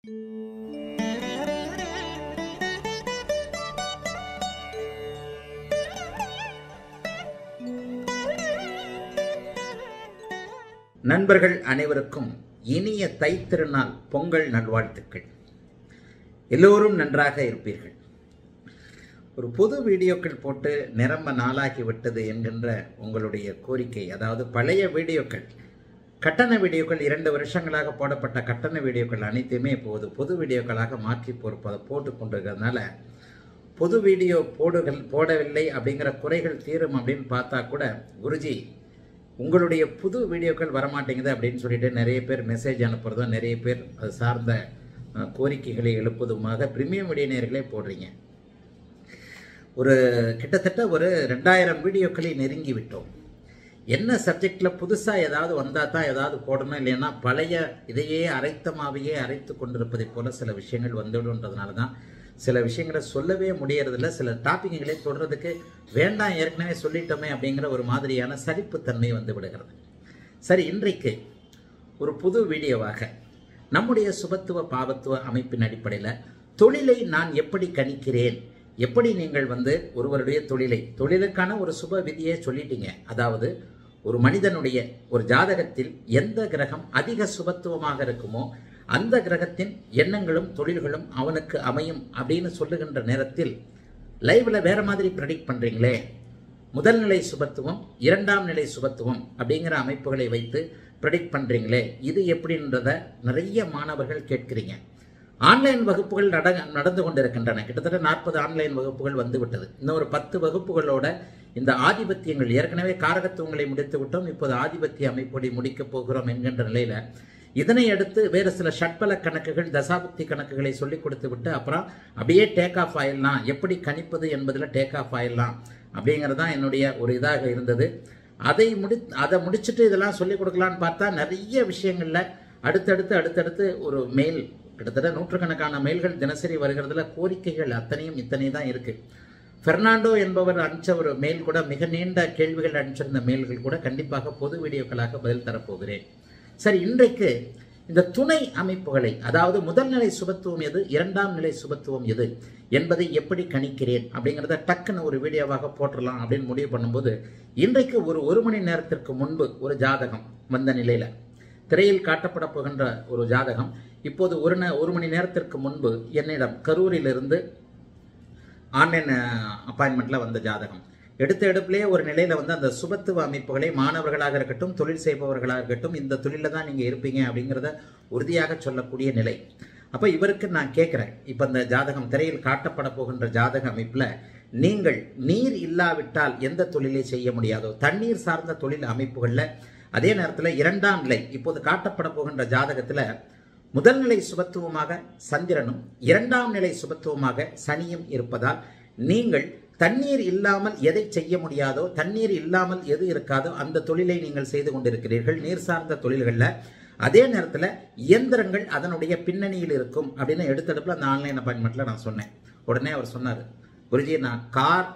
நண்பர்கள் அனைவருக்கும் இனிய தைத்திருநாள் பொங்கல் நல்வாழ்த்துக்கள் எல்லோரும் நன்றாக இருப்பீர்கள் ஒரு புது வீடியோக்கள் போட்டு நிரம்ப நாளாகி விட்டது என்கின்ற உங்களுடைய கோரிக்கை அதாவது பழைய வீடியோக்கள் கட்டண வீடியோக்கள் இரண்டு வருஷங்களாக போடப்பட்ட கட்டண வீடியோக்கள் அனைத்துமே இப்போது புது வீடியோக்களாக மாற்றி பொறுப்பதை போட்டு கொண்டிருக்கிறதுனால புது வீடியோ போடுகள் போடவில்லை அப்படிங்கிற குறைகள் தீரும் அப்படின்னு பார்த்தா கூட குருஜி உங்களுடைய புது வீடியோக்கள் வரமாட்டேங்குது அப்படின்னு சொல்லிட்டு நிறைய பேர் மெசேஜ் அனுப்புறதும் நிறைய பேர் அது சார்ந்த அஹ், கோரிக்கைகளை எழுப்புவதுமாக பிரீமியம் வீடியோ நேர்களே போடுறீங்க ஒரு கிட்டத்தட்ட ஒரு ரெண்டாயிரம் வீடியோக்களை நெருங்கி விட்டோம் என்ன சப்ஜெக்டில் புதுசாக ஏதாவது வந்தால் தான் ஏதாவது போடணும் இல்லைன்னா பழைய இதையே அரைத்தமாவையே அரைத்து கொண்டிருப்பதைப் போல சில விஷயங்கள் வந்துவிடுன்றதுனால தான் சில விஷயங்களை சொல்லவே முடியறதில்ல சில டாப்பிக்குகளே தொடர்றதுக்கு வேண்டாம் ஏற்கனவே சொல்லிட்டோமே அப்படிங்கிற ஒரு மாதிரியான சலிப்புத்தன்மை வந்து விடுகிறது சரி இன்றைக்கு ஒரு புது வீடியோவாக நம்முடைய சுபத்துவ பாவத்துவ அமைப்பின் அடிப்படையில் தொழிலை நான் எப்படி கணிக்கிறேன் எப்படி நீங்கள் வந்து ஒருவருடைய தொழிலை தொழிலுக்கான ஒரு சுப விதியை சொல்லிட்டீங்க அதாவது ஒரு மனிதனுடைய ஒரு ஜாதகத்தில் எந்த கிரகம் அதிக சுபத்துவமாக இருக்குமோ அந்த கிரகத்தின் எண்ணங்களும் தொழில்களும் அவனுக்கு அமையும் அப்படின்னு சொல்லுகின்ற நேரத்தில் லைவ்ல வேற மாதிரி ப்ரெடிக்ட் பண்றீங்களே முதல் நிலை சுபத்துவம் இரண்டாம் நிலை சுபத்துவம் அப்படிங்கிற அமைப்புகளை வைத்து ப்ரெடிக்ட் பண்றீங்களே இது எப்படின்றத நிறைய மாணவர்கள் கேட்கிறீங்க ஆன்லைன் வகுப்புகள் நட நடந்து கொண்டிருக்கின்றன கிட்டத்தட்ட நாற்பது ஆன்லைன் வகுப்புகள் வந்து விட்டது இன்னும் ஒரு பத்து வகுப்புகளோட இந்த ஆதிபத்தியங்கள் ஏற்கனவே காரகத்துவங்களை முடித்து விட்டோம் இப்போது ஆதிபத்திய அமைப்படி முடிக்கப் போகிறோம் என்கின்ற நிலையில இதனை அடுத்து வேறு சில ஷட்பல கணக்குகள் தசாபுக்தி கணக்குகளை சொல்லிக் கொடுத்து விட்டு அப்புறம் அப்படியே டேக் ஆஃப் ஆயிடலாம் எப்படி கணிப்பது என்பதில் டேக் ஆஃப் ஆயிடலாம் அப்படிங்கிறது தான் என்னுடைய ஒரு இதாக இருந்தது அதை முடி அதை முடிச்சுட்டு இதெல்லாம் சொல்லிக் கொடுக்கலான்னு பார்த்தா நிறைய விஷயங்கள்ல அடுத்தடுத்து அடுத்தடுத்து ஒரு மெயில் கிட்டத்தட்ட நூற்றுக்கணக்கான மெயில்கள் தினசரி வருகிறதுல கோரிக்கைகள் அத்தனையும் இத்தனை தான் இருக்கு பெர்னாண்டோ என்பவர் அனுப்பிச்ச ஒரு மெயில் கூட மிக நீண்ட கேள்விகள் அனுப்பிச்சிருந்த மெயில்கள் கூட கண்டிப்பாக பொது வீடியோக்களாக பதில் தரப்போகிறேன் சரி இன்றைக்கு இந்த துணை அமைப்புகளை அதாவது முதல் நிலை சுபத்துவம் எது இரண்டாம் நிலை சுபத்துவம் எது என்பதை எப்படி கணிக்கிறேன் அப்படிங்கிறத டக்குன்னு ஒரு வீடியோவாக போட்டுடலாம் அப்படின்னு முடிவு பண்ணும்போது இன்றைக்கு ஒரு ஒரு மணி நேரத்திற்கு முன்பு ஒரு ஜாதகம் வந்த நிலையில திரையில் காட்டப்பட போகின்ற ஒரு ஜாதகம் இப்போது ஒரு நே- ஒரு மணி நேரத்திற்கு முன்பு என்னிடம் கரூரிலிருந்து ஆன்லைன் அப்பாயின்மெண்ட்ல வந்த ஜாதகம் எடுத்த எடுப்பிலேயே ஒரு நிலையில வந்து அந்த சுபத்துவ அமைப்புகளை மாணவர்களாக இருக்கட்டும் தொழில் செய்பவர்களாக இருக்கட்டும் இந்த தொழில தான் நீங்க இருப்பீங்க அப்படிங்கிறத உறுதியாக சொல்லக்கூடிய நிலை அப்ப இவருக்கு நான் கேட்கிறேன் இப்ப இந்த ஜாதகம் திரையில் காட்டப்பட போகின்ற ஜாதக அமைப்புல நீங்கள் நீர் இல்லாவிட்டால் எந்த தொழிலை செய்ய முடியாதோ தண்ணீர் சார்ந்த தொழில் அமைப்புகள்ல அதே நேரத்துல இரண்டாம் நிலை இப்போது காட்டப்பட போகின்ற ஜாதகத்துல முதல் நிலை சுபத்துவமாக சந்திரனும் இரண்டாம் நிலை சுபத்துவமாக சனியும் இருப்பதால் நீங்கள் தண்ணீர் இல்லாமல் எதை செய்ய முடியாதோ தண்ணீர் இல்லாமல் எது இருக்காதோ அந்த தொழிலை நீங்கள் செய்து கொண்டிருக்கிறீர்கள் நீர் சார்ந்த தொழில்களில் அதே நேரத்தில் இயந்திரங்கள் அதனுடைய பின்னணியில் இருக்கும் அப்படின்னு எடுத்தடுப்பில் அந்த ஆன்லைன் அப்பாயின்மெண்ட்டில் நான் சொன்னேன் உடனே அவர் சொன்னார் குருஜி நான் car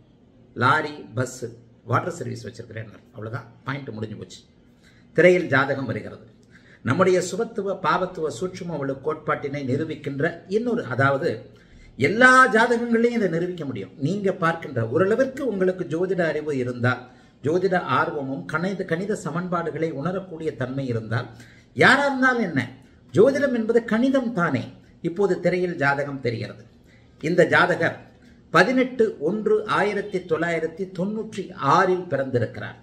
lorry bus water service வச்சிருக்கிறேன் அவ்வளவுதான் பாயிண்ட் முடிஞ்சு போச்சு திரையில் ஜாதகம் வருகிறது நம்முடைய சுபத்துவ பாவத்துவ சூட்சும உள்ள கோட்பாட்டினை நிரூபிக்கின்ற இன்னொரு அதாவது எல்லா ஜாதகங்களையும் இதை நிரூபிக்க முடியும் நீங்க பார்க்கின்ற ஓரளவிற்கு உங்களுக்கு ஜோதிட அறிவு இருந்தால் ஜோதிட ஆர்வமும் கணித கணித சமன்பாடுகளை உணரக்கூடிய தன்மை இருந்தால் யாரா இருந்தாலும் என்ன ஜோதிடம் என்பது கணிதம் தானே இப்போது திரையில் ஜாதகம் தெரிகிறது இந்த ஜாதகர் பதினெட்டு ஒன்று ஆயிரத்தி தொள்ளாயிரத்தி தொண்ணூற்றி ஆறில் பிறந்திருக்கிறார்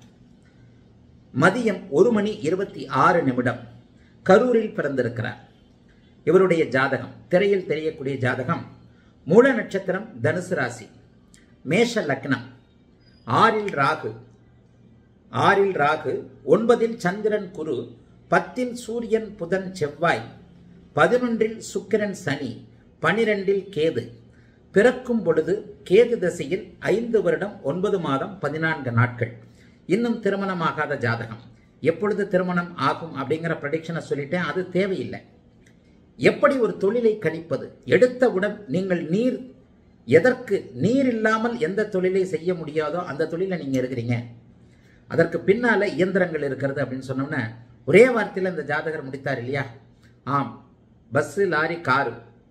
மதியம் ஒரு மணி இருபத்தி ஆறு நிமிடம் கரூரில் பிறந்திருக்கிறார் இவருடைய ஜாதகம் திரையில் தெரியக்கூடிய ஜாதகம் மூல நட்சத்திரம் தனுசு ராசி மேஷ லக்னம் ஆறில் ராகு ஆறில் ராகு ஒன்பதில் சந்திரன் குரு பத்தில் சூரியன் புதன் செவ்வாய் பதினொன்றில் சுக்கிரன் சனி பனிரெண்டில் கேது பிறக்கும் பொழுது கேது திசையில் ஐந்து வருடம் ஒன்பது மாதம் பதினான்கு நாட்கள் இன்னும் திருமணமாகாத ஜாதகம் எப்பொழுது திருமணம் ஆகும் அப்படிங்கிற ப்ரடிக்ஷனை சொல்லிட்டேன் அது தேவையில்லை எப்படி ஒரு தொழிலை கணிப்பது எடுத்தவுடன் நீங்கள் நீர் எதற்கு நீர் இல்லாமல் எந்த தொழிலை செய்ய முடியாதோ அந்த தொழிலை நீங்க இருக்கிறீங்க அதற்கு பின்னால இயந்திரங்கள் இருக்கிறது அப்படின்னு சொன்னோம்னா ஒரே வார்த்தையில இந்த ஜாதகர் முடித்தார் இல்லையா ஆம் bus lorry car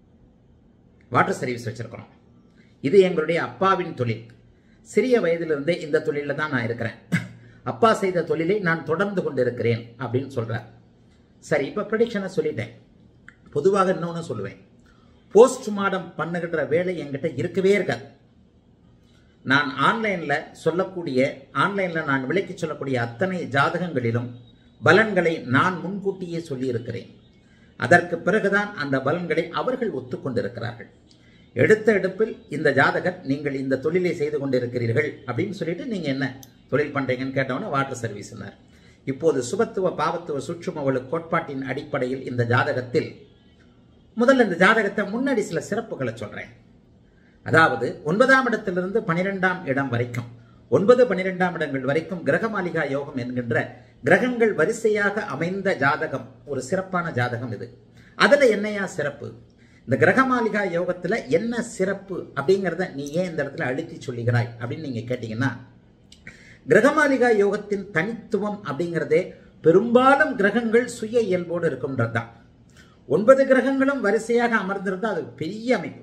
water service வச்சிருக்கிறோம் இது எங்களுடைய அப்பாவின் தொழில் சிறிய வயதிலிருந்தே இந்த தொழிலில் தான் நான் இருக்கிறேன் அப்பா செய்த தொழிலை நான் தொடர்ந்து கொண்டு இருக்கிறேன் அப்படின்னு சொல்றார் சரி இப்போ ப்ரடிக்ஷனை சொல்லிட்டேன் பொதுவாக இன்னொன்று சொல்லுவேன் போஸ்ட்மார்டம் பண்ணுகின்ற வேலை என்கிட்ட இருக்கவே இருக்காது நான் ஆன்லைனில் சொல்லக்கூடிய ஆன்லைனில் நான் விலைக்கு சொல்லக்கூடிய அத்தனை ஜாதகங்களிலும் பலன்களை நான் முன்கூட்டியே சொல்லியிருக்கிறேன் அதற்கு பிறகுதான் அந்த பலன்களை அவர்கள் ஒத்துக்கொண்டிருக்கிறார்கள் எடுத்த எடுப்பில் இந்த ஜாதகர் நீங்கள் இந்த தொழிலை செய்து கொண்டிருக்கிறீர்கள் அப்படின்னு சொல்லிட்டு நீங்க என்ன தொழில் பண்றீங்கன்னு கேட்டவொன்னே வாட்டர் சர்வீஸ்னார் இப்போது சுபத்துவ பாவத்துவ சுற்றுமவளு கோட்பாட்டின் அடிப்படையில் இந்த ஜாதகத்தில் முதல்ல இந்த ஜாதகத்தை முன்னாடி சில சிறப்புகளை சொல்றேன் அதாவது ஒன்பதாம் இடத்திலிருந்து பனிரெண்டாம் இடம் வரைக்கும் ஒன்பது பனிரெண்டாம் இடங்கள் வரைக்கும் கிரகமாலிகா யோகம் என்கின்ற கிரகங்கள் வரிசையாக அமைந்த ஜாதகம் ஒரு சிறப்பான ஜாதகம் இது அதுல என்னையா சிறப்பு இந்த கிரகமாலிகா யோகத்துல என்ன சிறப்பு அப்படிங்கிறத நீ ஏன் இந்த இடத்துல அழுத்தி சொல்லுகிறாய் அப்படின்னு நீங்க கேட்டீங்கன்னா கிரகமாலிகா யோகத்தின் தனித்துவம் அப்படிங்கிறதே பெரும்பாலும் கிரகங்கள் சுய இயல்போடு இருக்கும்ன்றது தான் ஒன்பது கிரகங்களும் வரிசையாக அமர்ந்திருந்தா அது பெரிய அமைப்பு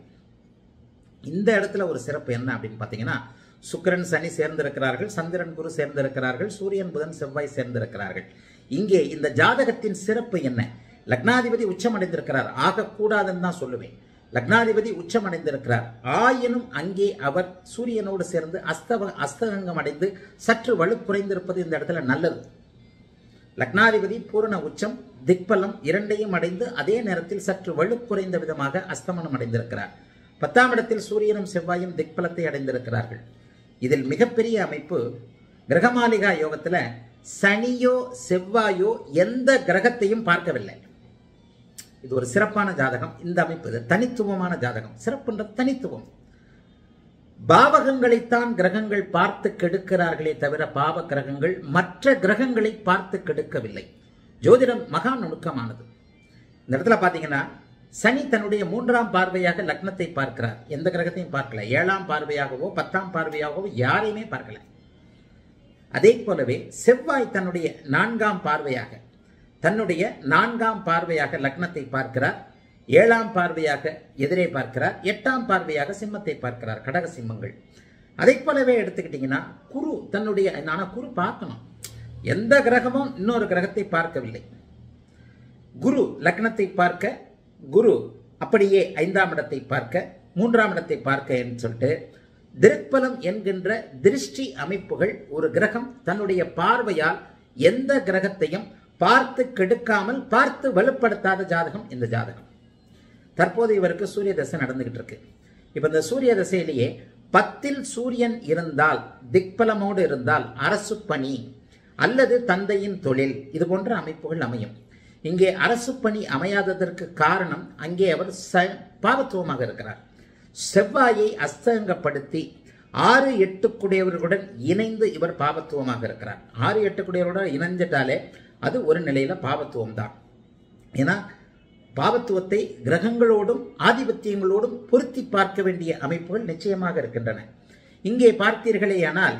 இந்த இடத்துல ஒரு சிறப்பு என்ன அப்படின்னு பார்த்தீங்கன்னா சுக்கிரன் சனி சேர்ந்திருக்கிறார்கள் சந்திரன் குரு சேர்ந்திருக்கிறார்கள் சூரியன் புதன் செவ்வாய் சேர்ந்திருக்கிறார்கள் இங்கே இந்த ஜாதகத்தின் சிறப்பு என்ன லக்னாதிபதி உச்சமடைந்திருக்கிறார் ஆகக்கூடாதுன்னு தான் சொல்லுவேன் லக்னாதிபதி உச்சமடைந்திருக்கிறார் ஆயினும் அங்கே அவர் சூரியனோடு சேர்ந்து அஸ்தவ அஸ்தகங்கம் அடைந்து சற்று வலு குறைந்திருப்பது இந்த இடத்துல நல்லது லக்னாதிபதி பூரண உச்சம் திக்பலம் இரண்டையும் அடைந்து அதே நேரத்தில் சற்று வலு குறைந்த விதமாக அஸ்தமனம் அடைந்திருக்கிறார் பத்தாம் இடத்தில் சூரியனும் செவ்வாயும் திக்பலத்தை அடைந்திருக்கிறார்கள் இதில் மிகப்பெரிய அமைப்பு கிரகமாலிகா யோகத்துல சனியோ செவ்வாயோ எந்த கிரகத்தையும் பார்க்கவில்லை இது ஒரு சிறப்பான ஜாதகம் இந்த அமைப்பு இது தனித்துவமான ஜாதகம் சிறப்புன்ற தனித்துவம் பாவகங்களைத்தான் கிரகங்கள் பார்த்து கெடுக்கிறார்களே தவிர பாவ கிரகங்கள் மற்ற கிரகங்களை பார்த்து கெடுக்கவில்லை ஜோதிடம் மகா நுணுக்கமானது இந்த இடத்துல பாத்தீங்கன்னா சனி தன்னுடைய மூன்றாம் பார்வையாக லக்னத்தை பார்க்கிறார் எந்த கிரகத்தையும் பார்க்கல ஏழாம் பார்வையாகவோ பத்தாம் பார்வையாகவோ யாரையுமே பார்க்கல அதே போலவே செவ்வாய் தன்னுடைய நான்காம் பார்வையாக தன்னுடைய நான்காம் பார்வையாக லக்னத்தை பார்க்கிறார் ஏழாம் பார்வையாக எதிரே பார்க்கிறார் எட்டாம் பார்வையாக சிம்மத்தை பார்க்கிறார் கடக சிம்மங்கள் அதை போலவே எடுத்துக்கிட்டீங்கன்னா குரு தன்னுடைய ஆனா குரு பார்க்கணும் எந்த கிரகமும் இன்னொரு கிரகத்தை பார்க்கவில்லை குரு லக்னத்தை பார்க்க குரு அப்படியே ஐந்தாம் இடத்தை பார்க்க மூன்றாம் இடத்தை பார்க்க என்று சொல்லிட்டு திருப்பலம் என்கின்ற திருஷ்டி அமைப்புகள் ஒரு கிரகம் தன்னுடைய பார்வையால் எந்த கிரகத்தையும் பார்த்து கெடுக்காமல் பார்த்து வலுப்படுத்தாத ஜாதகம் இந்த ஜாதகம் தற்போது இவருக்கு சூரிய தசை நடந்துகிட்டு இருக்கு இப்ப இந்த சூரிய தசையிலேயே பத்தில் சூரியன் இருந்தால் திக்பலமோடு இருந்தால் அரசு பணி அல்லது தந்தையின் தொழில் இது போன்ற அமைப்புகள் அமையும் இங்கே அரசு பணி அமையாததற்கு காரணம் அங்கே அவர் ச பாவத்துவமாக இருக்கிறார் செவ்வாயை அஸ்தங்கப்படுத்தி ஆறு எட்டுக்குடையவர்களுடன் இணைந்து இவர் பாவத்துவமாக இருக்கிறார் ஆறு எட்டுக்குடையவருடன் இணைஞ்சிட்டாலே அது ஒரு நிலையில பாவத்துவம் தான் ஏன்னா பாவத்துவத்தை கிரகங்களோடும் ஆதிபத்தியங்களோடும் பொருத்தி பார்க்க வேண்டிய அமைப்புகள் நிச்சயமாக இருக்கின்றன இங்கே பார்த்தீர்களேயானால்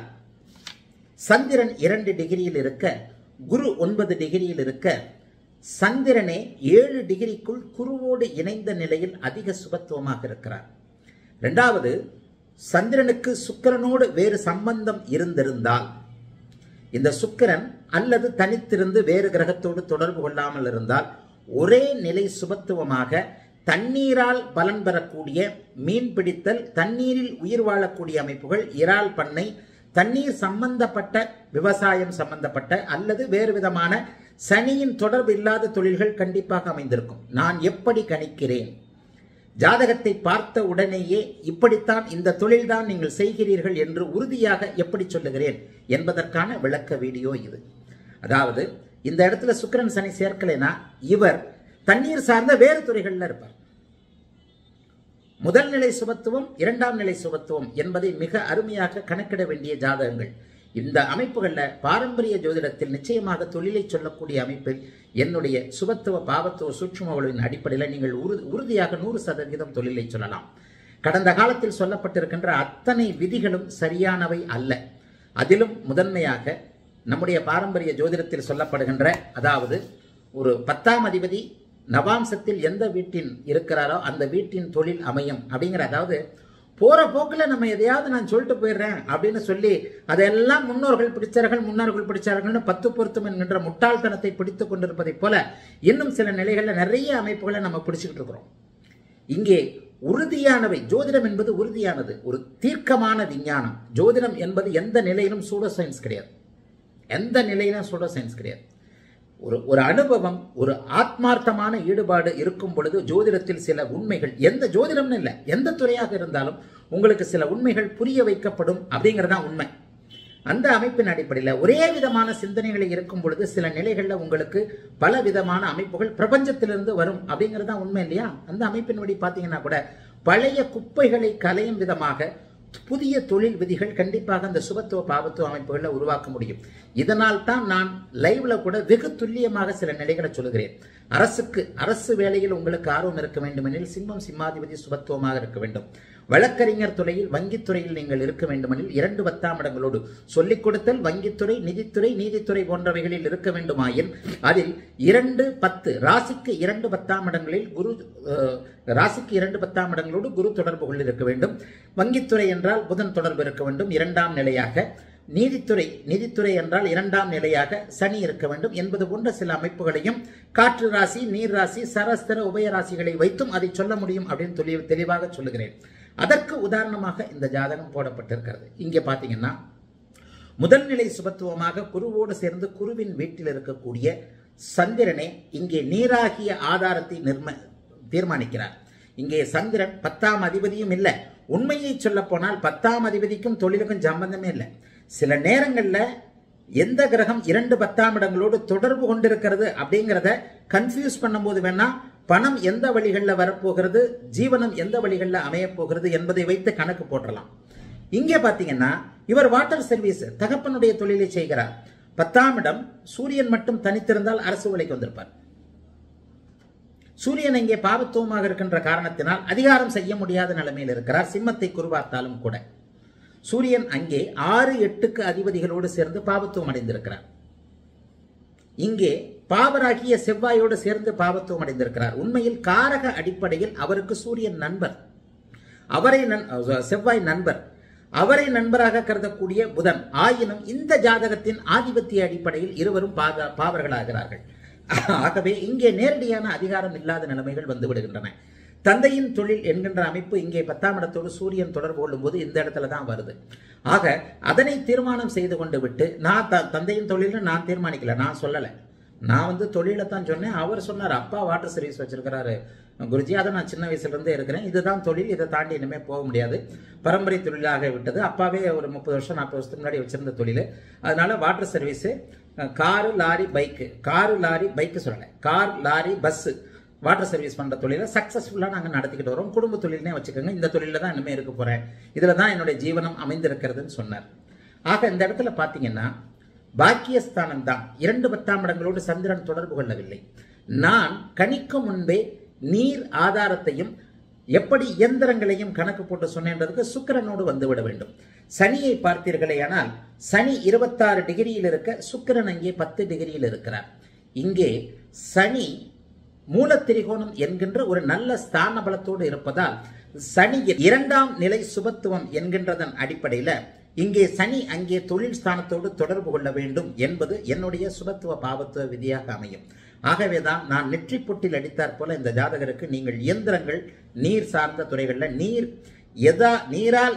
சந்திரன் இரண்டு டிகிரியில் இருக்க குரு ஒன்பது டிகிரியில் இருக்க சந்திரனே ஏழு டிகிரிக்குள் குருவோடு இணைந்த நிலையில் அதிக சுபத்துவமாக இருக்கிறார் இரண்டாவது சந்திரனுக்கு சுக்கிரனோடு வேறு சம்பந்தம் இருந்திருந்தால் இந்த சுக்கிரன் அல்லது தனித்திருந்து வேறு கிரகத்தோடு தொடர்பு கொள்ளாமல் இருந்தால் ஒரே நிலை சுபத்துவமாக தண்ணீரால் பலன் பெறக்கூடிய மீன் பிடித்தல் தண்ணீரில் உயிர் வாழக்கூடிய அமைப்புகள் இறால் பண்ணை தண்ணீர் சம்பந்தப்பட்ட விவசாயம் சம்பந்தப்பட்ட அல்லது வேறு விதமான சனியின் தொடர்பு இல்லாத தொழில்கள் கண்டிப்பாக அமைந்திருக்கும் நான் எப்படி கணிக்கிறேன் ஜாதகத்தை பார்த்த உடனேயே இப்படித்தான் இந்த தொழில்தான் நீங்கள் செய்கிறீர்கள் என்று உறுதியாக எப்படி சொல்லுகிறேன் என்பதற்கான விளக்க வீடியோ இது அதாவது இந்த இடத்துல சுக்கிரன் சனி சேர்க்கலைனா இவர் தண்ணீர் சார்ந்த வேறு துறைகள்ல இருப்பார் முதல் நிலை சுபத்துவம் இரண்டாம் நிலை சுபத்துவம் என்பதை மிக அருமையாக கணக்கிட வேண்டிய ஜாதகங்கள் இந்த அமைப்புகளில் பாரம்பரிய ஜோதிடத்தில் நிச்சயமாக தொழிலை சொல்லக்கூடிய அமைப்பில் என்னுடைய சுபத்துவ பாவத்துவ சூட்சுமகளின் அடிப்படையில் நீங்கள் உறு- உறுதியாக நூறு சதவீதம் தொழிலை சொல்லலாம் கடந்த காலத்தில் சொல்லப்பட்டிருக்கின்ற அத்தனை விதிகளும் சரியானவை அல்ல அதிலும் முதன்மையாக நம்முடைய பாரம்பரிய ஜோதிடத்தில் சொல்லப்படுகின்ற அதாவது ஒரு பத்தாம் அதிபதி நவாம்சத்தில் எந்த வீட்டின் இருக்கிறாரோ அந்த வீட்டின் தொழில் அமையும் அப்படிங்கிற அதாவது போற போக்குல நம்ம எதையாவது நான் சொல்லிட்டு போயிடுறேன் அப்படின்னு சொல்லி அதெல்லாம் முன்னோர்கள் பிடிச்சார்கள் முன்னோர்கள் பிடிச்சார்கள்னு பத்து பொருத்தம் என்கின்ற முட்டாள்தனத்தை பிடித்துக் கொண்டிருப்பதைப் போல இன்னும் சில நிலைகளில் நிறைய அமைப்புகளை நம்ம பிடிச்சுக்கிட்டு இருக்கிறோம் இங்கே உறுதியானவை ஜோதிடம் என்பது உறுதியானது ஒரு தீர்க்கமான விஞ்ஞானம் ஜோதிடம் என்பது எந்த நிலையிலும் சூடோ சயின்ஸ் கிடையாது எந்த நிலையிலும் சூடோ சயின்ஸ் கிடையாது ஒரு ஒரு அனுபவம் ஒரு ஆத்மார்த்தமான ஈடுபாடு இருக்கும் பொழுது ஜோதிடத்தில் சில உண்மைகள் எந்த ஜோதிடம்னு இல்லை எந்த துறையாக இருந்தாலும் உங்களுக்கு சில உண்மைகள் புரிய வைக்கப்படும் அப்படிங்கிறது தான் உண்மை அந்த அமைப்பின் அடிப்படையில் ஒரே விதமான சிந்தனைகளை இருக்கும் பொழுது சில நிலைகளில் உங்களுக்கு பல விதமான அமைப்புகள் பிரபஞ்சத்திலிருந்து வரும் அப்படிங்கிறது தான் உண்மை இல்லையா அந்த அமைப்பின்படி பார்த்தீங்கன்னா கூட பழைய குப்பைகளை கலையும் விதமாக புதிய தொழில் விதிகள் கண்டிப்பாக அந்த சுபத்துவ பாவத்துவ அமைப்புகளில் உருவாக்க முடியும் இதனால் தான் நான் லைவ்ல கூட வெகு துல்லியமாக சில நிலைகளை சொல்கிறேன் அரசுக்கு அரசு வேலையில் உங்களுக்கு ஆர்வம் இருக்க வேண்டுமெனில் சிம்மம் சிம்மாதிபதி சுபத்துவமாக இருக்க வேண்டும் வழக்கறிஞர் துறையில் வங்கித்துறையில் நீங்கள் இருக்க வேண்டுமெனில் இரண்டு பத்தாம் இடங்களோடு சொல்லிக் கொடுத்தல் வங்கித்துறை நிதித்துறை நீதித்துறை போன்றவைகளில் இருக்க வேண்டுமாயின் அதில் இரண்டு பத்து ராசிக்கு இரண்டு பத்தாம் இடங்களில் குரு அஹ், ராசிக்கு இரண்டு பத்தாம் இடங்களோடு குரு தொடர்பு கொண்டு இருக்க வேண்டும் வங்கித்துறை என்றால் புதன் தொடர்பு இருக்க வேண்டும் இரண்டாம் நிலையாக நீதித்துறை நிதித்துறை என்றால் இரண்டாம் நிலையாக சனி இருக்க வேண்டும் என்பது போன்ற சில அமைப்புகளையும் காற்று ராசி நீர் ராசி சரஸ்தர உபய ராசிகளை வைத்தும் அதை சொல்ல முடியும் அப்படின்னு தெளி- தெளிவாக சொல்லுகிறேன் அதற்கு உதாரணமாக இந்த ஜாதகம் போடப்பட்டிருக்கிறது இங்கே பார்த்தீங்கன்னா முதல் நிலை சுபத்துவமாக குருவோடு சேர்ந்து குருவின் வீட்டில் இருக்கக்கூடிய சந்திரனே இங்கே நீராகிய ஆதாரத்தை நிர்ம தீர்மானிக்கிறார் இங்கே சந்திரன் பத்தாம் அதிபதியும் இல்லை உண்மையை சொல்ல போனால் பத்தாம் அதிபதிக்கும் தொழிலுக்கும் சம்பந்தமே இல்லை சில நேரங்கள்ல எந்த கிரகம் இரண்டு பத்தாம் இடங்களோடு தொடர்பு கொண்டிருக்கிறது அப்படிங்கிறத கன்ஃபியூஸ் பண்ணும்போது வேணா பணம் எந்த வழிகளில் வரப்போகிறது ஜீவனம் எந்த வழிகளில் அமையப் போகிறது என்பதை வைத்து கணக்கு போட்டலாம் இங்கே பார்த்தீங்கன்னா இவர் வாட்டர் சர்வீஸ் தகப்பனுடைய தொழிலை செய்கிறார் பத்தாம் இடம் சூரியன் மட்டும் தனித்திருந்தால் அரசு வேலைக்கு வந்திருப்பார் சூரியன் இங்கே பாவத்துவமாக இருக்கின்ற காரணத்தினால் அதிகாரம் செய்ய முடியாத நிலைமையில் இருக்கிறார் சிம்மத்தை குருவாத்தாலும் கூட சூரியன் அங்கே ஆறு எட்டுக்கு அதிபதிகளோடு சேர்ந்து பாவத்துவம் அடைந்திருக்கிறார் இங்கே பாவராகிய செவ்வாயோடு சேர்ந்து பாவத்துவம் அடைந்திருக்கிறார் உண்மையில் காரக அடிப்படையில் அவருக்கு சூரியன் நண்பர் அவரை நண்- செவ்வாய் நண்பர் அவரை நண்பராக கருதக்கூடிய புதன் ஆயினும் இந்த ஜாதகத்தின் ஆதிபத்திய அடிப்படையில் இருவரும் பாக பாவர்களாகிறார்கள் ஆகவே இங்கே நேரடியான அதிகாரம் இல்லாத நிலைமைகள் வந்து விடுகின்றன தந்தையின் தொழில் என்கின்ற அமைப்பு இங்கே பத்தாம் இடத்தோடு சூரியன் தொடர்பு கொள்ளும்போது இந்த இடத்துல தான் வருது ஆக அதனை தீர்மானம் செய்து கொண்டு விட்டு நான் த தந்தையின் தொழில்னு நான் தீர்மானிக்கல நான் சொல்லலை நான் வந்து தொழிலை தான் சொன்னேன் அவர் சொன்னார் அப்பா வாட்டர் சர்வீஸ் வச்சிருக்கிறாரு குருஜி அதை நான் சின்ன வயசுல இருந்தே இருக்கிறேன் இதுதான் தொழில் இதை தாண்டி இனிமே போக முடியாது பரம்பரை தொழிலாக விட்டது அப்பாவே ஒரு முப்பது வருஷம் நாற்பது வருஷத்துக்கு முன்னாடி வச்சிருந்த தொழில் அதனால water service car lorry bike car lorry bike சொல்லலை car lorry bus water service பண்ற தொழிலை சக்சஸ்ஃபுல்லாக நாங்கள் நடத்திக்கிட்டு வரோம் குடும்ப தொழில்னே வச்சுக்கோங்க இந்த தொழிலில் தான் இனிமேல் இருக்க போறேன் இதில் தான் என்னுடைய ஜீவனம் அமைந்திருக்கிறதுன்னு சொன்னார் ஆக இந்த இடத்துல பார்த்தீங்கன்னா பாக்கியஸ்தானம் தான் இரண்டு பத்தாம் இடங்களோடு சந்திரன் தொடர்பு கொள்ளவில்லை நான் கணிக்கும் முன்பே நீர் ஆதாரத்தையும் எப்படி இயந்திரங்களையும் கணக்கு போட்டு சொன்னேன்றதுக்கு சுக்கிரனோடு வந்துவிட வேண்டும் சனியை பார்த்தீர்களேயானால் சனி இருபத்தாறு டிகிரியில் இருக்க சுக்கிரன் அங்கே பத்து டிகிரியில் இருக்கிறார் இங்கே சனி மூலத்திரிகோணம் என்கின்ற ஒரு நல்ல ஸ்தான பலத்தோடு இருப்பதால் சனி இரண்டாம் நிலை சுபத்துவம் என்கின்றதன் அடிப்படையில் இங்கே சனி அங்கே தொழில் ஸ்தானத்தோடு தொடர்பு கொள்ள வேண்டும் என்பது என்னுடைய சுபத்துவ பாவத்துவ விதியாக அமையும் ஆகவேதான் நான் நெற்றி பொட்டில் அடித்தாற் போல இந்த ஜாதகருக்கு நீங்கள் இயந்திரங்கள் நீர் சார்ந்த துறைகளில் நீர் எதா நீரால்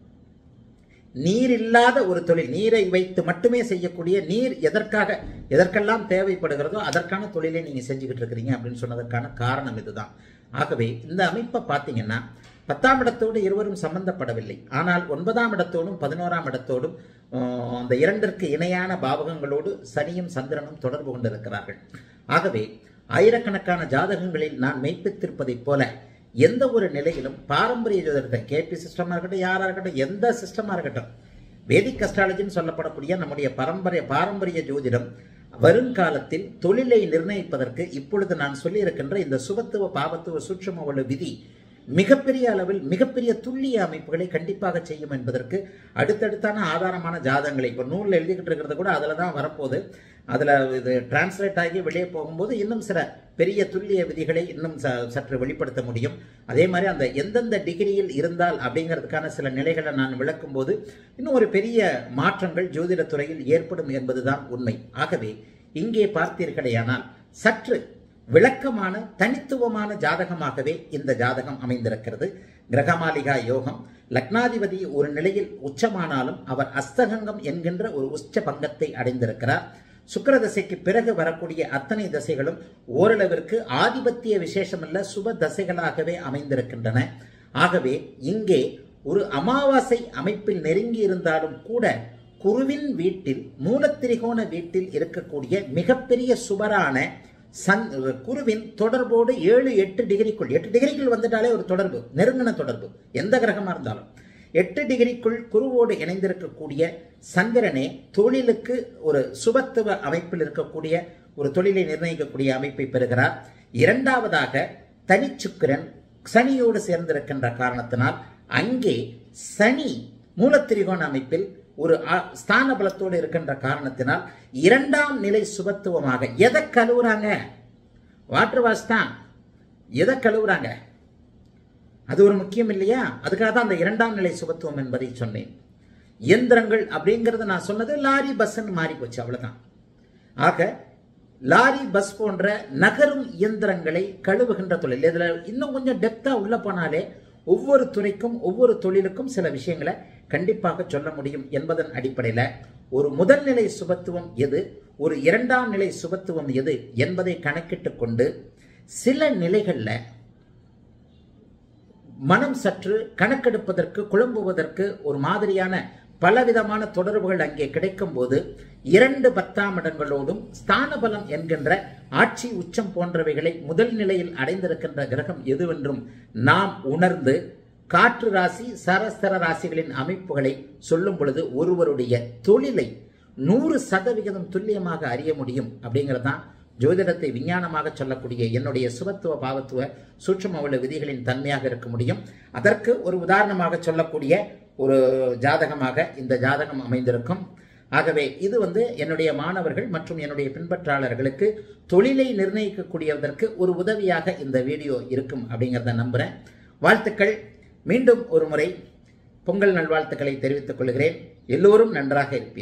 நீர் இல்லாத ஒரு தொழில் நீரை வைத்து மட்டுமே செய்யக்கூடிய நீர் எதற்காக எதற்கெல்லாம் தேவைப்படுகிறதோ அதற்கான தொழிலை நீங்க செஞ்சுக்கிட்டு இருக்கிறீங்க அப்படின்னு சொன்னதற்கான காரணம் இதுதான் ஆகவே இந்த அமைப்பை பார்த்தீங்கன்னா பத்தாம் இடத்தோடு இருவரும் சம்பந்தப்படவில்லை ஆனால் ஒன்பதாம் இடத்தோடும் பதினோராம் இடத்தோடும் ஆஹ், அந்த இரண்டிற்கு இணையான பாவகங்களோடு சனியும் சந்திரனும் தொடர்பு கொண்டிருக்கிறார்கள் ஆகவே ஆயிரக்கணக்கான ஜாதகங்களில் நான் மெய்ப்பித்திருப்பதைப் போல எந்த ஒரு நிலையிலும் பாரம்பரிய ஜோதிடத்தை கேபி சிஸ்டமா இருக்கட்டும் யாரா இருக்கட்டும் எந்த சிஸ்டமா இருக்கட்டும் வேதிக் அஸ்ட்ராலஜின்னு சொல்லப்படக்கூடிய நம்முடைய பரம்பரை பாரம்பரிய ஜோதிடம் வருங்காலத்தில் தொழிலை நிர்ணயிப்பதற்கு இப்பொழுது நான் சொல்லியிருக்கின்ற இந்த சுபத்துவ பாவத்துவ சூட்சும உள்ள விதி மிகப்பெரிய அளவில் மிகப்பெரிய துல்லிய அமைப்புகளை கண்டிப்பாக செய்யும் என்பதற்கு அடுத்தடுத்தான ஆதாரமான ஜாதகங்களை இப்போ நூலில் எழுதிக்கிட்டு இருக்கிறது கூட அதில் தான் வரப்போகுது அதில் இது டிரான்ஸ்லேட் ஆகி வெளியே போகும்போது இன்னும் சில பெரிய துல்லிய விதிகளை இன்னும் ச- சற்று வெளிப்படுத்த முடியும் அதே மாதிரி அந்த எந்தெந்த டிகிரியில் இருந்தால் அப்படிங்கிறதுக்கான சில நிலைகளை நான் விளக்கும்போது இன்னும் ஒரு பெரிய மாற்றங்கள் ஜோதிடத் துறையில் ஏற்படும் என்பதுதான் உண்மை ஆகவே இங்கே பார்த்தீர்களேயானால் சற்று விளக்கமான தனித்துவமான ஜாதகமாகவே இந்த ஜாதகம் அமைந்திருக்கிறது கிரகமாலிகா யோகம் லக்னாதிபதி ஒரு நிலையில் உச்சமானாலும் அவர் அஸ்தகங்கம் என்கின்ற ஒரு உச்ச பங்கத்தை அடைந்திருக்கிறார் சுக்கிர தசைக்கு பிறகு வரக்கூடிய அத்தனை தசைகளும் ஓரளவிற்கு ஆதிபத்திய விசேஷமல்ல சுப தசைகளாகவே அமைந்திருக்கின்றன ஆகவே இங்கே ஒரு அமாவாசை அமைப்பில் நெருங்கி இருந்தாலும் கூட குருவின் வீட்டில் மூலத்திரிகோண வீட்டில் இருக்கக்கூடிய மிகப்பெரிய சுபரான சன் குருவின் தொடர்போடு ஏழு எட்டு டிகிரிக்குள் எட்டு டிகிரிக்குள் வந்துட்டாலே ஒரு தொடர்பு நெருங்கின தொடர்பு எந்த கிரகமா இருந்தாலும் எட்டு டிகிரிக்குள் குருவோடு இணைந்திருக்கக்கூடிய சந்திரனே தொழிலுக்கு ஒரு சுபத்துவ அமைப்பில் இருக்கக்கூடிய ஒரு தொழிலை நிர்ணயிக்கக்கூடிய அமைப்பை பெறுகிறார் இரண்டாவதாக தனிச்சுக்கிரன் சனியோடு சேர்ந்திருக்கின்ற காரணத்தினால் அங்கே சனி மூலத்திரிகோண அமைப்பில் ஒரு அ- ஸ்தான பலத்தோடு இருக்கின்ற காரணத்தினால் இரண்டாம் நிலை சுபத்துவமாக எதை கழுவுறாங்க வாட்டர் வாஷ் தான் எதை கழுவுறாங்க அது ஒரு முக்கியம் இல்லையா அதுக்காக தான் அந்த இரண்டாம் நிலை சுபத்துவம் என்பதை சொன்னேன் இயந்திரங்கள் அப்படிங்கறது நான் சொன்னது லாரி பஸ்ன்னு மாறி போச்சு அவ்வளவுதான் ஆக லாரி பஸ் போன்ற நகரும் இயந்திரங்களை கழுவுகின்ற தொழில் இதுல இன்னும் கொஞ்சம் டெப்தா உள்ள போனாலே ஒவ்வொரு துறைக்கும் ஒவ்வொரு தொழிலுக்கும் சில விஷயங்களை கண்டிப்பாக சொல்ல முடியும் என்பதன் அடிப்படையில் ஒரு முதல் நிலை சுபத்துவம் எது ஒரு இரண்டாம் நிலை சுபத்துவம் எது என்பதை கணக்கிட்டு கொண்டு சில நிலைகள்ல மனம் சற்று கணக்கெடுப்பதற்கு குழம்புவதற்கு ஒரு மாதிரியான பலவிதமான தொடர்புகள் அங்கே கிடைக்கும் போது இரண்டு பத்தாம் இடங்களோடும் ஸ்தான பலம் என்கின்ற ஆட்சி உச்சம் போன்றவைகளை முதல் நிலையில் அடைந்திருக்கின்ற கிரகம் எதுவென்றும் நாம் உணர்ந்து காற்று ராசி சரஸ்தர ராசிகளின் அமைப்புகளை சொல்லும் பொழுது ஒருவருடைய தொழிலை நூறு சதவிகிதம் துல்லியமாக அறிய முடியும் அப்படிங்கிறது தான் ஜோதிடத்தை விஞ்ஞானமாக சொல்லக்கூடிய என்னுடைய சுபத்துவ பாவத்துவ சூட்சுமவள விதிகளின் தன்மையாக இருக்க முடியும் அதற்கு ஒரு உதாரணமாக சொல்லக்கூடிய ஒரு ஜாதகமாக இந்த ஜாதகம் அமைந்திருக்கும் ஆகவே இது வந்து என்னுடைய மாணவர்கள் மற்றும் என்னுடைய பின்பற்றாளர்களுக்கு தொழிலை நிர்ணயிக்கக்கூடியதற்கு ஒரு உதவியாக இந்த வீடியோ இருக்கும் அப்படிங்கிறத நம்புறேன் வாழ்த்துக்கள் மீண்டும் ஒரு முறை பொங்கல் நல்வாழ்த்துக்களை தெரிவித்துக் கொள்கிறேன் எல்லோரும் நன்றாக இருப்பீர்கள்